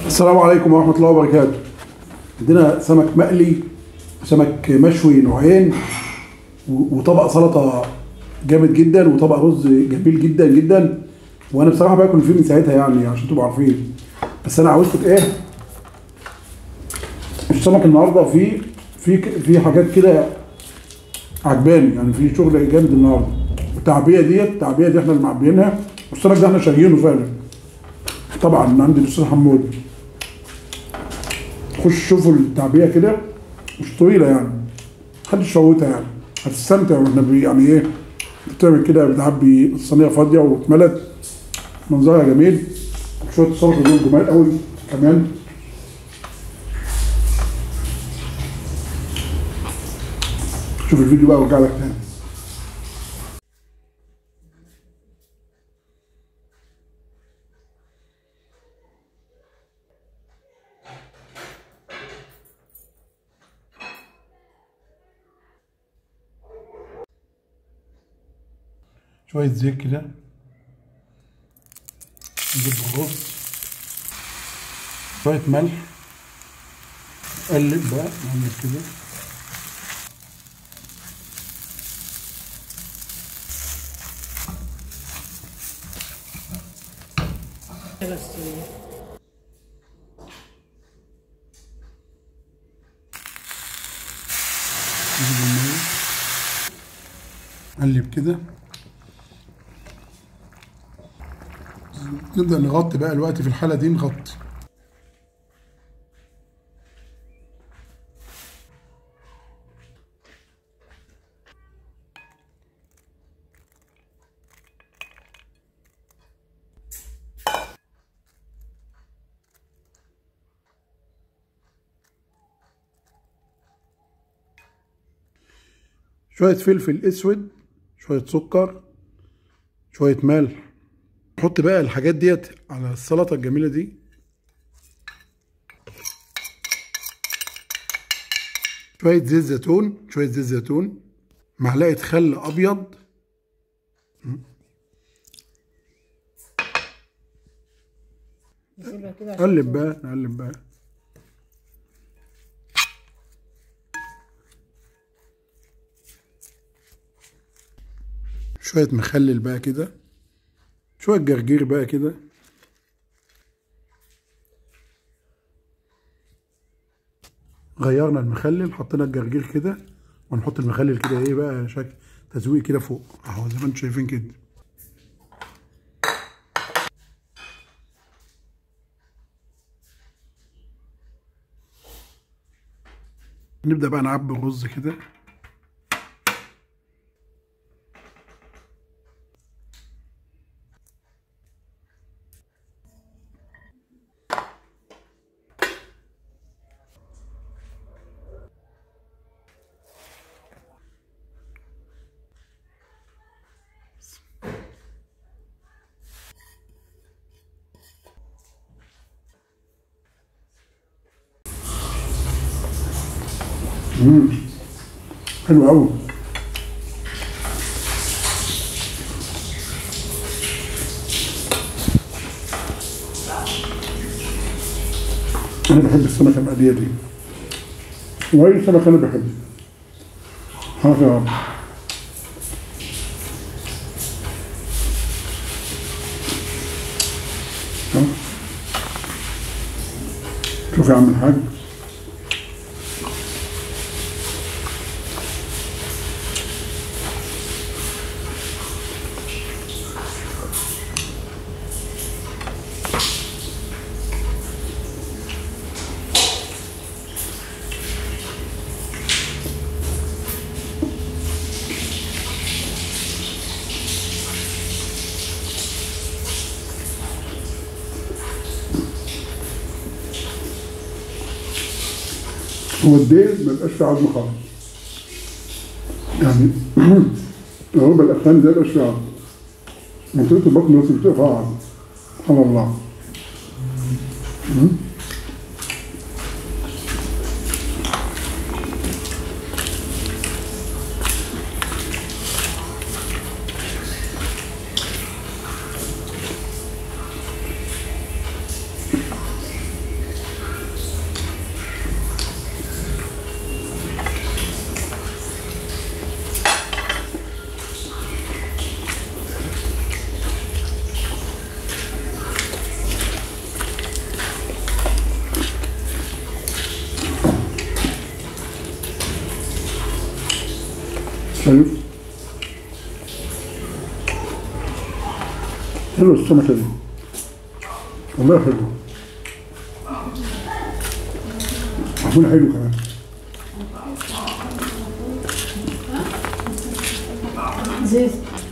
السلام عليكم ورحمة الله وبركاته عندنا سمك مقلي وسمك مشوي نوعين و- وطبق سلطة جامد جدا وطبق رز جميل جدا جدا وانا بصراحة باكل فيه من ساعتها يعني عشان تبقوا عارفين بس انا عاوزكم ايه السمك النهارده فيه في في حاجات كده عجباني يعني في شغل جامد النهارده التعبيه ديت التعبيه دي احنا اللي معبيينها والسمك ده احنا شاريينه فعلا طبعا من عند الاستاذ حمود خش شوفوا التعبيه كده مش طويله يعني محدش فوتها يعني هتستمتع واحنا بي- يعني ايه بتعمل كده بتعبي الصينيه فاضيه واتملت منظرها جميل شويه السلطه دول جمال قوي كمان شوف الفيديو بقى وارجع لك تاني شوية زيت كده نجيب الرز شوية ملح قلب بقى نعمل كده نجيب المية قلب كده نبدأ نغطي بقى الوقت في الحالة دي نغطي شوية فلفل اسود شوية سكر شوية ملح نحط بقى الحاجات ديت على السلطة الجميلة دي شوية زيت زيتون شوية زيت زيتون معلقة خل أبيض نسيبها كده عشان قلب بقى نقلب بقى شوية مخلل بقى كده شوية جرجير بقى كده غيرنا المخلل حطينا الجرجير كده ونحط المخلل كده ايه بقى شكل تزويق كده فوق اهو زي ما انتم شايفين كده نبدأ بقى نعبي الرز كده حلو قوي انا بحب السمكه المقليه دي واي سمك انا بحبه هات يا رب ها؟ شوف يا عم الحاج هو الديل ما بيبقاش فيه عظم خالص يعني الربع الاخراني ده مبقاش فيه عظم منطقة البطن بس بتبقى فيها عظم سبحان الله مم. شايف حلو السمكة دي والله حلو معمولة حلو كمان زيت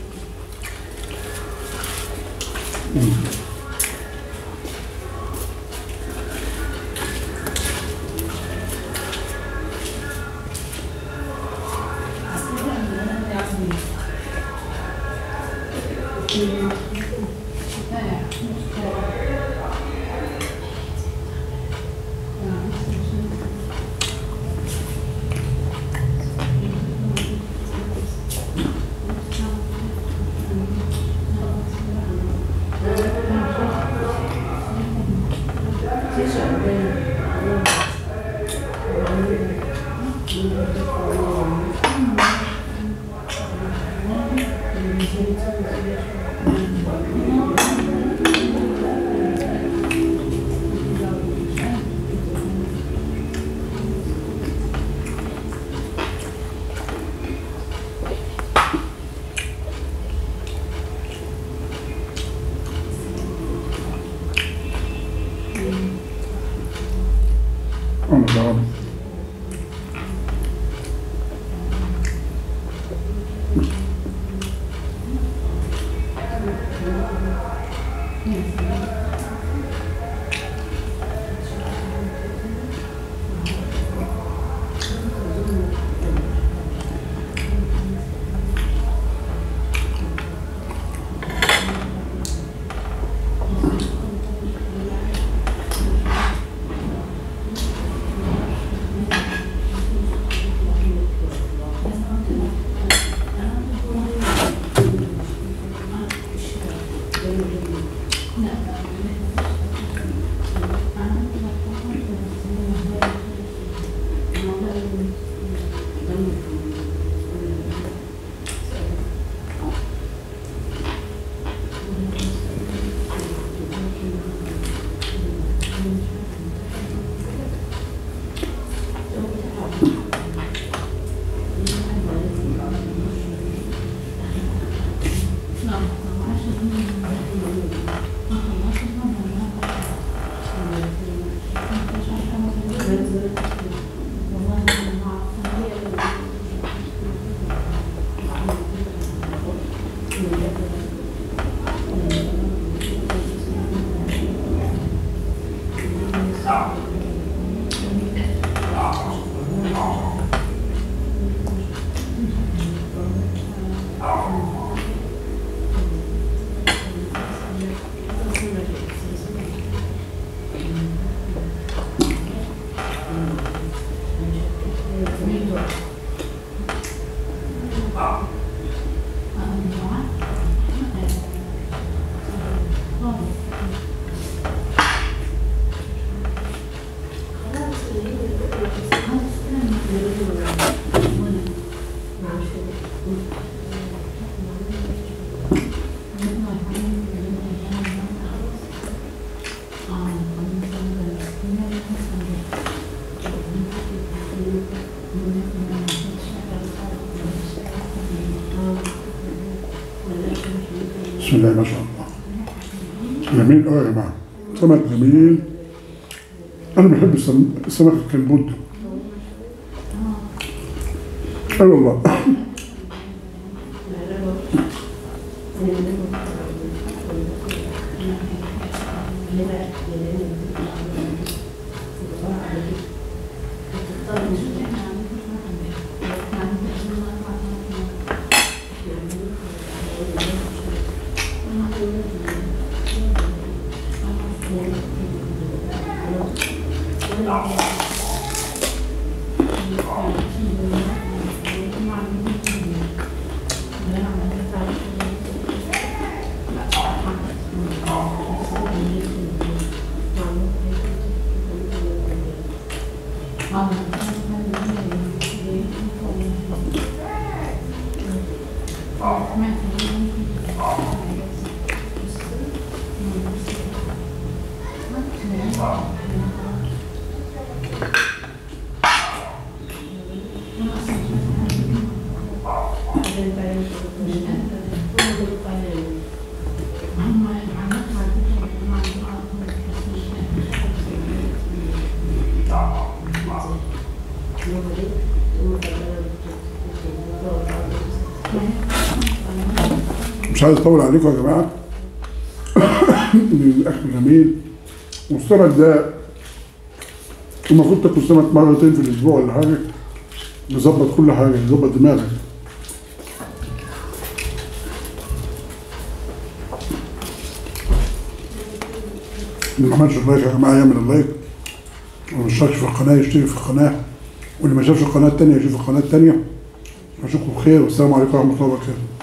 Oh my god. بسم الله ما شاء الله جميل قوي يا جماعه سمك جميل انا بحب السم- السمك الكلبود اي والله مش عايز اطول عليكم يا جماعه الاكل جميل والسمك ده المفروض تاكل سمك مرتين في الاسبوع ولا حاجه بيظبط كل حاجه يظبط دماغك اللي ما عملش اللايك يا جماعه يعمل اللايك واللي ما اشتركش في القناه يشترك في القناه واللي ما شافش القناه التانيه يشوف القناه التانيه اشوفكم بخير والسلام عليكم ورحمه الله وبركاته